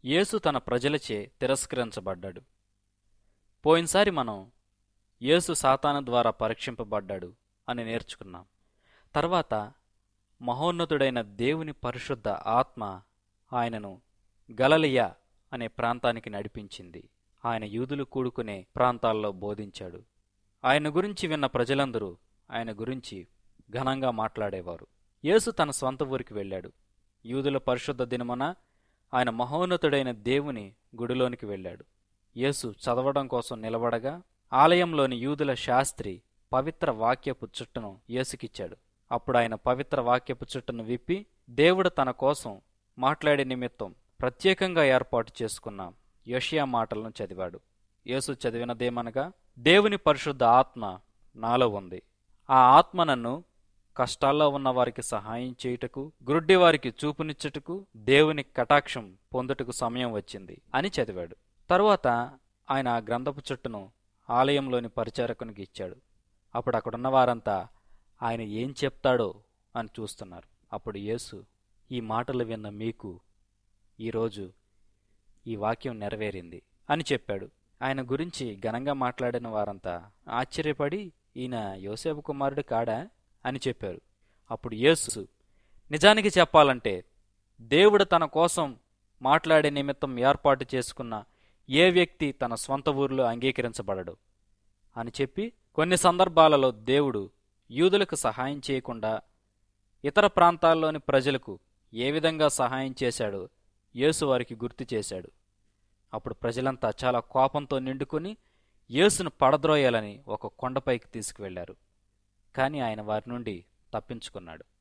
యేసు తన ప్రజలచే తిరస్కరించబడ్డాడు పోయినసారి మనం యేసు సాతాను ద్వారా పరీక్షింపబడ్డాడు అని నేర్చుకున్నాం తర్వాత మహోన్నతుడైన దేవుని పరిశుద్ధ ఆత్మ ఆయనను గలలియ అనే ప్రాంతానికి నడిపించింది ఆయన యూదులు కూడుకునే ప్రాంతాల్లో బోధించాడు ఆయన గురించి విన్న ప్రజలందరూ ఆయన గురించి ఘనంగా మాట్లాడేవారు యేసు తన స్వంత ఊరికి వెళ్ళాడు యూదుల పరిశుద్ధ దినమున ఆయన మహోన్నతుడైన దేవుని గుడిలోనికి వెళ్ళాడు యేసు చదవడం కోసం నిలబడగా ఆలయంలోని యూదుల శాస్త్రి పవిత్ర వాక్యపు చుట్టను యేసుకిచ్చాడు అప్పుడు ఆయన పవిత్ర వాక్యపు చుట్టను విప్పి దేవుడు తన కోసం మాట్లాడే నిమిత్తం ప్రత్యేకంగా ఏర్పాటు చేసుకున్న యషియా మాటలను చదివాడు యేసు చదివినదేమనగా దేవుని పరిశుద్ధ ఆత్మ నాలో ఉంది ఆ ఆత్మ నన్ను కష్టాల్లో ఉన్న వారికి సహాయం చేయుటకు గ్రుడ్డి వారికి చూపునిచ్చుటకు దేవుని కటాక్షం పొందుటకు సమయం వచ్చింది అని చదివాడు తరువాత ఆయన ఆ గ్రంథపు చుట్టను ఆలయంలోని పరిచారకునికి ఇచ్చాడు అప్పుడు అక్కడున్న వారంతా ఆయన ఏం చెప్తాడో అని చూస్తున్నారు అప్పుడు యేసు ఈ మాటలు విన్న మీకు ఈరోజు ఈ వాక్యం నెరవేరింది అని చెప్పాడు ఆయన గురించి ఘనంగా మాట్లాడిన వారంతా ఆశ్చర్యపడి ఈయన యోసేపు కుమారుడు కాడా అని చెప్పారు అప్పుడు యేసు నిజానికి చెప్పాలంటే దేవుడు తన కోసం మాట్లాడే నిమిత్తం ఏర్పాటు చేసుకున్న ఏ వ్యక్తి తన స్వంత ఊరిలో అంగీకరించబడడు అని చెప్పి కొన్ని సందర్భాలలో దేవుడు యూదులకు సహాయం చేయకుండా ఇతర ప్రాంతాల్లోని ప్రజలకు ఏ విధంగా సహాయం చేశాడో యేసు వారికి గుర్తు చేశాడు అప్పుడు ప్రజలంతా చాలా కోపంతో నిండుకొని యేసును పడద్రోయాలని ఒక కొండపైకి తీసుకువెళ్లారు కాని ఆయన వారి నుండి తప్పించుకున్నాడు